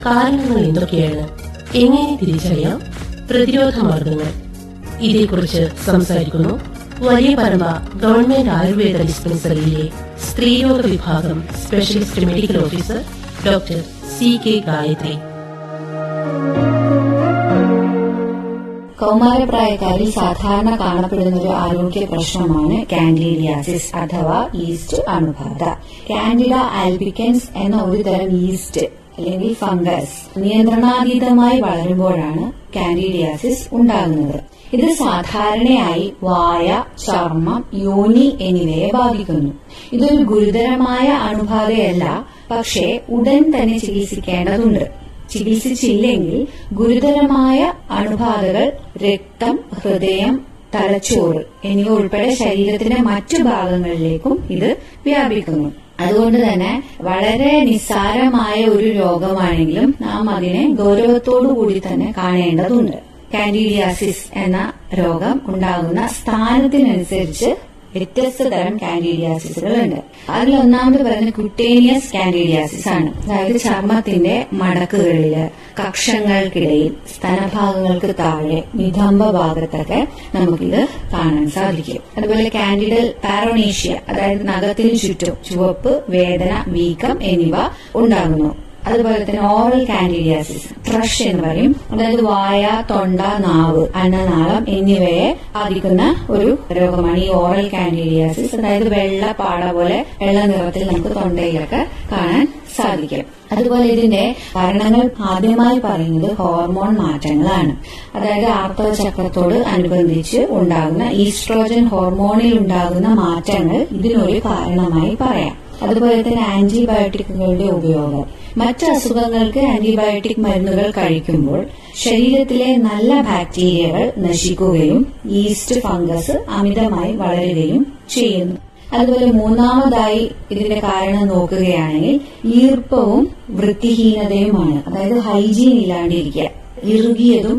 കാരണങ്ങൾ എന്തൊക്കെയാണ് എങ്ങനെ തിരിച്ചറിയാം പ്രതിരോധ മാർഗങ്ങൾ ഇതേക്കുറിച്ച് സംസാരിക്കുന്നു വലിയ പറമ്പ ഗവൺമെന്റ് ആയുർവേദ ഡിസ്പെൻസറിയിലെ സ്ത്രീരോഗ വിഭാഗം specialist medical officer doctor C K Gayathri കൗമാരപ്രായക്കാരിൽ സാധാരണ കാണപ്പെടുന്ന ഒരു ആരോഗ്യ പ്രശ്നമാണ് കാൻഡിഡിയാസിസ് അഥവാ ഈസ്റ്റ് അണുബാധ കാൻഡിഡ ആൽബിക്കൻസ് എന്ന ഒരു തരം ഈസ്റ്റ് അല്ലെങ്കിൽ ഫംഗസ് നിയന്ത്രണാതീതമായി വളരുമ്പോഴാണ് കാൻഡിഡിയാസിസ് ഉണ്ടാകുന്നത് ഇത് സാധാരണയായി വായ ചർമ്മം യോനി എന്നിവയെ ബാധിക്കുന്നു ഇതൊരു ഗുരുതരമായ അണുബാധയല്ല പക്ഷേ ഉടൻ തന്നെ ചികിത്സിക്കേണ്ടതുണ്ട് ചികിത്സിച്ചില്ലെങ്കിൽ ഗുരുതരമായ അണുബാധകൾ രക്തം ഹൃദയം തലച്ചോറ് എന്നിവ ഉൾപ്പെടെ ശരീരത്തിന്റെ മറ്റു ഭാഗങ്ങളിലേക്കും ഇത് വ്യാപിക്കുന്നു അതുകൊണ്ട് തന്നെ വളരെ നിസ്സാരമായ ഒരു രോഗമാണെങ്കിലും നാം അതിനെ ഗൗരവത്തോടു കൂടി തന്നെ കാണേണ്ടതുണ്ട് കാൻഡിഡിയാസിസ് എന്ന രോഗം ഉണ്ടാകുന്ന സ്ഥാനത്തിനനുസരിച്ച് വ്യത്യസ്ത തരം കാൻഡിഡിയാസിസുകളുണ്ട് അതിൽ ഒന്നാമത് പറയുന്നത് കുട്ടേനിയസ് കാൻഡിഡിയാസിസ് ആണ് അതായത് ചർമ്മത്തിന്റെ മടക്കുകളില് കക്ഷങ്ങൾക്കിടയിൽ സ്തനഭാഗങ്ങൾക്ക് താഴെ നിതംബ ഭാഗത്തൊക്കെ നമുക്കിത് കാണാൻ സാധിക്കും അതുപോലെ കാൻഡിഡൽ പാരോണേഷ്യ അതായത് നഖത്തിന് ചുറ്റും ചുവപ്പ് വേദന വീക്കം എന്നിവ ഉണ്ടാകുന്നു അതുപോലെ തന്നെ ഓറൽ കാൻഡിഡിയാസിസ് ട്രഷ് എന്ന് പറയും അതായത് വായ തൊണ്ട നാവ് അന്നനാളം എന്നിവയെ ബാധിക്കുന്ന ഒരു രോഗമാണ് ഈ ഓറൽ കാൻഡിഡിയാസിസ് അതായത് വെള്ള പാട പോലെ വെള്ള നിറത്തിൽ നമുക്ക് തൊണ്ടയിലൊക്കെ കാണാൻ സാധിക്കും അതുപോലെ ഇതിന്റെ കാരണങ്ങൾ ആദ്യമായി പറയുന്നത് ഹോർമോൺ മാറ്റങ്ങളാണ് അതായത് ആർത്തവചക്രത്തോട് അനുബന്ധിച്ച് ഉണ്ടാകുന്ന ഈസ്ട്രോജൻ ഹോർമോണിൽ ഉണ്ടാകുന്ന മാറ്റങ്ങൾ ഇതിനൊരു കാരണമായി പറയാം അതുപോലെ തന്നെ ആന്റിബയോട്ടിക്കുകളുടെ ഉപയോഗം മറ്റ് അസുഖങ്ങൾക്ക് ആന്റിബയോട്ടിക് മരുന്നുകൾ കഴിക്കുമ്പോൾ ശരീരത്തിലെ നല്ല ബാക്ടീരിയകൾ നശിക്കുകയും ഈസ്റ്റ് ഫംഗസ് അമിതമായി വളരുകയും ചെയ്യുന്നു അതുപോലെ മൂന്നാമതായി ഇതിന്റെ കാരണം നോക്കുകയാണെങ്കിൽ ഈർപ്പവും വൃത്തിഹീനതയുമാണ് അതായത് ഹൈജീൻ ഇല്ലാണ്ടിരിക്കുക ഇറുകിയതും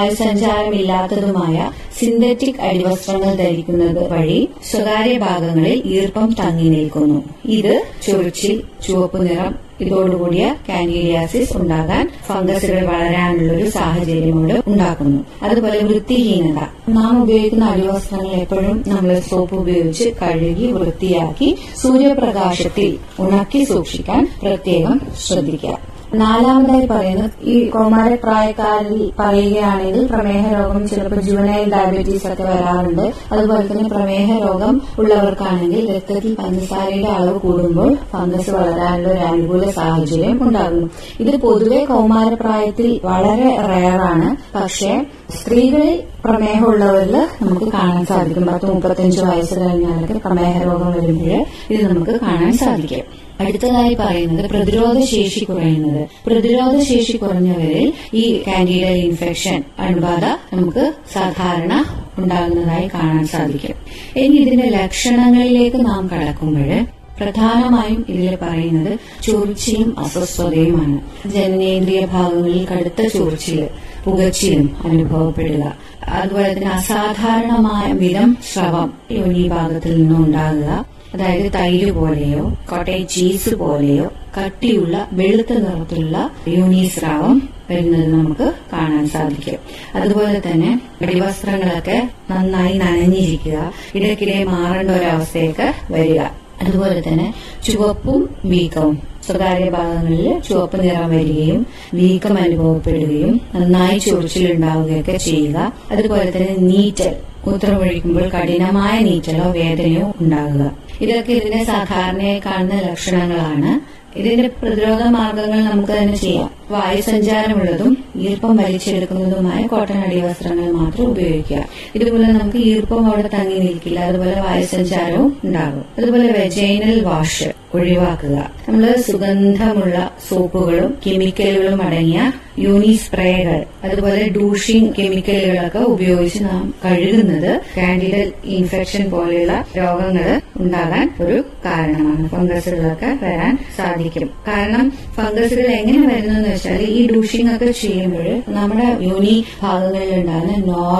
വായുസഞ്ചാരമില്ലാത്തതുമായ സിന്തറ്റിക് അടിവസ്ത്രങ്ങൾ ധരിക്കുന്നത് വഴി സ്വകാര്യ ഭാഗങ്ങളിൽ ഈർപ്പം തങ്ങി നിൽക്കുന്നു ഇത് ചൊറിച്ചിൽ ചുവപ്പ് നിറം ഇതോടുകൂടിയ കാൻഡിഡിയാസിസ് ഉണ്ടാകാൻ ഫംഗസുകൾ വളരാനുള്ള ഒരു സാഹചര്യം കൂടെ ഉണ്ടാക്കുന്നു അതുപോലെ വൃത്തിഹീനത നാം ഉപയോഗിക്കുന്ന അടിവസ്ത്രങ്ങൾ എപ്പോഴും നമ്മൾ സോപ്പ് ഉപയോഗിച്ച് കഴുകി വൃത്തിയാക്കി സൂര്യപ്രകാശത്തിൽ ഉണക്കി സൂക്ഷിക്കാൻ പ്രത്യേകം ശ്രദ്ധിക്കുക നാലാമതായി പറയുന്നത് ഈ കൗമാരപ്രായക്കാരിൽ പറയുകയാണെങ്കിൽ പ്രമേഹ രോഗം ചിലപ്പോൾ ജുവനൈൽ ഡയബറ്റീസ് ഒക്കെ വരാറുണ്ട് അതുപോലെ തന്നെ പ്രമേഹ രോഗം ഉള്ളവർക്കാണെങ്കിൽ രക്തത്തിൽ പഞ്ചസാരയുടെ അളവ് കൂടുമ്പോൾ ഫംഗസ് വളരാനുള്ള ഒരു അനുകൂല സാഹചര്യം ഉണ്ടാകുന്നു ഇത് പൊതുവെ കൗമാരപ്രായത്തിൽ വളരെ റയറാണ് പക്ഷേ സ്ത്രീകളിൽ പ്രമേഹമുള്ളവരിൽ നമുക്ക് കാണാൻ സാധിക്കും പത്ത് മുപ്പത്തഞ്ച് വയസ്സ് കഴിഞ്ഞാലൊക്കെ പ്രമേഹ രോഗം വരുമ്പോൾ ഇത് നമുക്ക് കാണാൻ സാധിക്കും അടുത്തതായി പറയുന്നത് പ്രതിരോധ ശേഷി കുറയുന്നത് പ്രതിരോധ ശേഷി കുറഞ്ഞവരിൽ ഈ കാൻഡിഡൽ ഇൻഫെക്ഷൻ അണുബാധ നമുക്ക് സാധാരണ ഉണ്ടാകുന്നതായി കാണാൻ സാധിക്കും ഇനി ഇതിന്റെ ലക്ഷണങ്ങളിലേക്ക് നാം കടക്കുമ്പോൾ പ്രധാനമായും ഇതിൽ പറയുന്നത് ചൊറിച്ചിലും അസ്വസ്ഥതയുമാണ് ജനനേന്ദ്രിയ ഭാഗങ്ങളിൽ കടുത്ത ചൊറിച്ചില് പുകച്ചിലും അനുഭവപ്പെടുക അതുപോലെ തന്നെ അസാധാരണമായ വിധം ശ്രവം യോനി ഭാഗത്തിൽ നിന്നും ഉണ്ടാകുക അതായത് തൈര് പോലെയോ കോട്ടയം ചീസ് പോലെയോ കട്ടിയുള്ള വെളുത്ത നിറത്തിലുള്ള യൂണിസ്രാവം വരുന്നത് നമുക്ക് കാണാൻ സാധിക്കും അതുപോലെ തന്നെ വെടിവസ്ത്രങ്ങളൊക്കെ നന്നായി നനഞ്ഞിരിക്കുക ഇടയ്ക്കിടെ മാറേണ്ട ഒരവസ്ഥയൊക്കെ വരിക അതുപോലെ തന്നെ ചുവപ്പും വീക്കവും സ്വകാര്യ ഭാഗങ്ങളിൽ ചുവപ്പ് നിറം വരികയും വീക്കം അനുഭവപ്പെടുകയും നന്നായി ചൊറിച്ചിലുണ്ടാവുകയൊക്കെ ചെയ്യുക അതുപോലെ തന്നെ നീറ്റൽ മൂത്രമൊഴിക്കുമ്പോൾ കഠിനമായ നീറ്റലോ വേദനയോ ഉണ്ടാകുക ഇതൊക്കെ ഇതിന്റെ സാധാരണയായി കാണുന്ന ലക്ഷണങ്ങളാണ് ഇതിന്റെ പ്രതിരോധ മാർഗങ്ങൾ നമുക്ക് തന്നെ ചെയ്യാം വായുസഞ്ചാരമുള്ളതും ഈർപ്പം വലിച്ചെടുക്കുന്നതുമായ കോട്ടൺ അടിവസ്ത്രങ്ങൾ മാത്രം ഉപയോഗിക്കുക ഇതുപോലെ നമുക്ക് ഈർപ്പം അവിടെ തങ്ങി നിൽക്കില്ല അതുപോലെ വായുസഞ്ചാരവും ഉണ്ടാകും അതുപോലെ വെജൈനൽ വാഷ് ഒഴിവാക്കുക നമ്മൾ സുഗന്ധമുള്ള സോപ്പുകളും കെമിക്കലുകളും അടങ്ങിയ യൂണി സ്പ്രേകൾ അതുപോലെ ഡൂഷിംഗ് കെമിക്കലുകളൊക്കെ ഉപയോഗിച്ച് നാം കഴുകുന്നത് കാൻഡിഡൽ ഇൻഫെക്ഷൻ പോലെയുള്ള രോഗങ്ങൾ ഉണ്ടാകാൻ ഒരു കാരണമാണ് ഫംഗസുകളൊക്കെ വരാൻ സാധിക്കും കാരണം ഫംഗസുകൾ എങ്ങനെ വരുന്നു വെച്ചാൽ ഈ ഡൂഷിംഗ് ഒക്കെ ചെയ്യുമ്പോൾ നമ്മുടെ യൂണി ഭാഗങ്ങളിൽ ഉണ്ടാകുന്ന നോർമൽ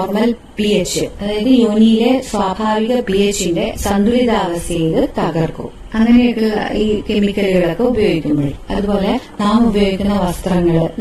പി എച്ച് അതായത് യോനിയിലെ സ്വാഭാവിക പി എച്ചിന്റെ സന്തുലിതാവസ്ഥയെ ഇത് തകർക്കും അങ്ങനെയൊക്കെയുള്ള ഈ കെമിക്കലുകളൊക്കെ ഉപയോഗിക്കുമ്പോൾ അതുപോലെ നാം ഉപയോഗിക്കുന്ന വസ്ത്രങ്ങള്